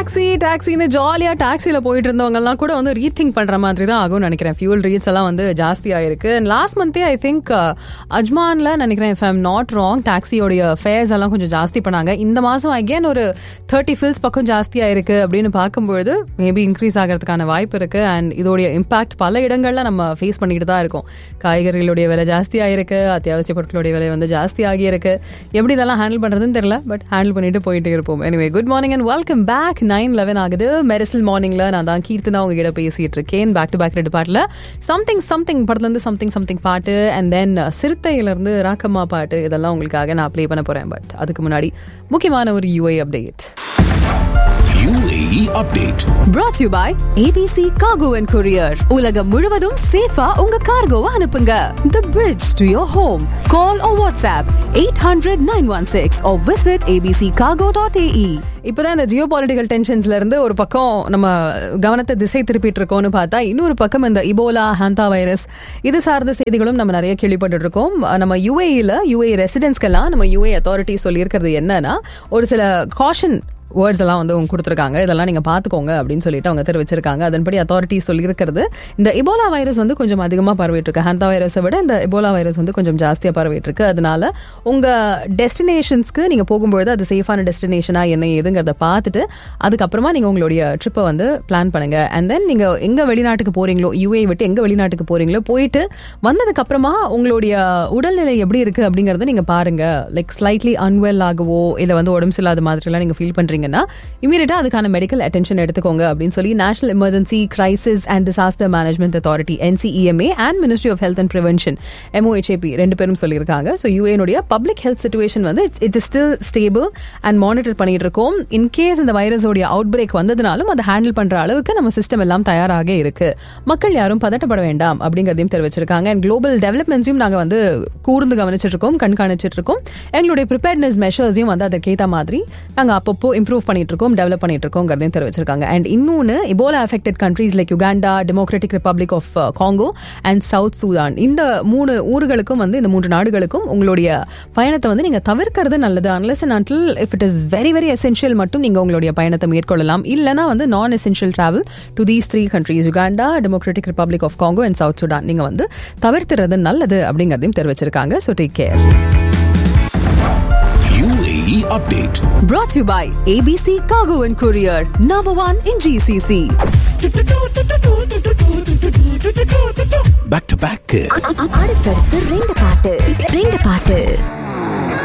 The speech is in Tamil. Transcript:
டாக்ஸி டாக்ஸின்னு ஜாலியாக டாக்ஸியில் போயிட்டு இருந்தவங்கலாம் கூட வந்து ரீதிங்க் பண்ணுற மாதிரி தான் ஆகும்னு நினைக்கிறேன் ஃபியூல் ரேட்ஸ் எல்லாம் வந்து ஜாஸ்தி ஆயிருக்கு லாஸ்ட் மந்தே ஐ திங்க் அஜ்மானில் நினைக்கிறேன் இஃப் ஐம் நாட் ராங் டாக்ஸியோடைய ஃபேர்ஸ் எல்லாம் கொஞ்சம் ஜாஸ்தி பண்ணாங்க இந்த மாதம் அகேன் ஒரு தேர்ட்டி ஃபில்ஸ் பக்கம் ஜாஸ்தி ஆயிருக்கு அப்படின்னு பார்க்கும்பொழுது மேபி இன்க்ரீஸ் ஆகிறதுக்கான வாய்ப்பு இருக்கு அண்ட் இதோடைய இம்பாக்ட் பல இடங்கள்ல நம்ம ஃபேஸ் பண்ணிட்டு தான் இருக்கோம் காய்கறிகளுடைய விலை ஜாஸ்தி ஆயிருக்கு அத்தியாவசிய பொருட்களுடைய விலை வந்து ஜாஸ்தி ஆகியிருக்கு எப்படி இதெல்லாம் ஹேண்டில் பண்ணுறதுன்னு தெரியல பட் ஹேண்டில் பண்ணிட்டு போயிட்டே இருப்போம் anyway good morning and welcome back nine eleven ஆகுது மெரிசல் மார்னிங்ல நான் தான் கீர்த்தனா உங்ககிட்ட பேசிட்டு இருக்கேன் பேக் டு பேக் ரெண்டு பாட்டில் சம்திங் சம்திங் படத்துலேருந்து சம்திங் சம்திங் பாட்டு அண்ட் தென் சிறுத்தையிலேருந்து ராக்கம்மா பாட்டு இதெல்லாம் உங்களுக்காக நான் ப்ளே பண்ண போறேன் பட் அதுக்கு முன்னாடி முக்கியமான ஒரு UAE update UAE update. brought to you by ABC Cargo and Courier. உலகம் முழுவதும் சேஃபா உங்க கார்கோவை அனுப்புங்க. The bridge to your home. Call or WhatsApp 800-916 or visit abccargo.ae. இப்போதான் இந்த ஜியோ பாலிட்டிக்கல் டென்ஷன்ஸ்ல இருந்து ஒரு பக்கம் நம்ம கவனத்தை திசை திருப்பிட்டு இருக்கோம்னு பார்த்தா இன்னொரு பக்கம் இந்த இபோலா ஹாந்தா வைரஸ் இது சார்ந்த செய்திகளும் நம்ம நிறைய கேள்விப்பட்டு இருக்கோம் நம்ம யூஏஇல யூஏ ரெசிடென்ட்ஸ்க்கெல்லாம் நம்ம யூஏ அத்தாரிட்டி சொல்லியிருக்கிறது என்னன்னா ஒரு சில காஷன் வேர்ட்ஸ் எல்லாம் வந்து அவங்க கொடுத்துருக்காங்க இதெல்லாம் நீங்க பாத்துக்கோங்க அப்படின்னு சொல்லிட்டு அவங்க தெரிவிச்சிருக்காங்க அதன்படி அத்தாரிட்டி சொல்லியிருக்கிறது இந்த இபோலா வைரஸ் வந்து கொஞ்சம் அதிகமாக பரவிட்டு இருக்கு ஹாந்தா வைரஸை விட இந்த இபோலா வைரஸ் வந்து கொஞ்சம் ஜாஸ்தியாக பரவிட்டு இருக்கு அதனால உங்க டெஸ்டினேஷன்ஸ்க்கு நீங்க போகும்பொழுது அது சேஃபான டெஸ்டினேஷனா என்ன ஏதுங்கிறத பார்த்துட்டு அதுக்கப்புறமா நீங்க உங்களுடைய ட்ரிப்பை வந்து பிளான் பண்ணுங்க அண்ட் தென் நீங்க எங்க வெளிநாட்டுக்கு போறீங்களோ யூஏ விட்டு எங்க வெளிநாட்டுக்கு போறீங்களோ போயிட்டு வந்ததுக்கு அப்புறமா உங்களுடைய உடல்நிலை எப்படி இருக்கு அப்படிங்கறத நீங்க பாருங்க லைக் ஸ்லைட்லி அன்வெல் ஆகவோ இல்ல வந்து உடம்பு சரியில்லாத மாதிரிலாம் நீங்க ஃபீல் பண்றீங்கன்னா இமீடியட்டா அதுக்கான மெடிக்கல் அட்டென்ஷன் எடுத்துக்கோங்க அப்படின்னு சொல்லி national emergency crisis and disaster management authority NCEMA and ministry of health and prevention MOHAP ரெண்டு பேரும் சொல்லியிருக்காங்க ஸோ யூஏனுடைய பப்ளிக் ஹெல்த் சுச்சுவேஷன் வந்து it is still stable and monitor பண்ணிட்டு இருக்கோம் இன்கேஸ் இந்த வைரஸோடைய அவுட் பிரேக் வந்ததுனாலும் அதை ஹேண்டில் பண்ற அளவுக்கு நம்ம சிஸ்டம் எல்லாம் தயாராக இருக்கு மக்கள் யாரும் பதட்டப்பட வேண்டாம் அப்படிங்கிறதையும் தெரிவிச்சிருக்காங்க அண்ட் குளோபல் டெவலப்மெண்ட்ஸையும் நாங்கள் வந்து கூர்ந்து கவனிச்சிட்டு இருக்கோம் கண்காணிச்சிட்டு இருக்கோம் எங்களுடைய ப்ரிப்பேர்ட்னஸ் மெஷர்ஸையும் வந்து அதற்கேற்ற மாதிரி நாங்கள் அப்பப்போ இம்ப்ரூவ் பண்ணிட்டு இருக்கோம் டெவலப் பண்ணிட்டு இருக்கோங்கிறதையும் தெரிவிச்சிருக்காங்க அண்ட் இன்னொன்று Ebola affected countries like Uganda Democratic Republic of Congo and South Sudan இந்த மூணு ஊர்களுக்கும் வந்து இந்த மூன்று நாடுகளுக்கும் உங்களுடைய பயணத்தை வந்து நீங்க தவிர்க்கிறது நல்லது unless and until if it is very very essential மட்டும் நீங்க உங்களுடைய பயணத்தை மேற்கொள்ளலாம் இல்லைனா வந்து நான் essential travel to these three countries Uganda Democratic Republic of Congo and South Sudan நீங்க வந்து தவிர்த்துறது நல்லது அப்படிங்கிறதையும் தெரிவிச்சிருக்காங்க so take care UAE update. Brought to you by ABC Cargo and Courier. Number one in GCC. Back to back. அடுத்தடுத்து ரெண்டு பாட்டு ரெண்டு பாட்டு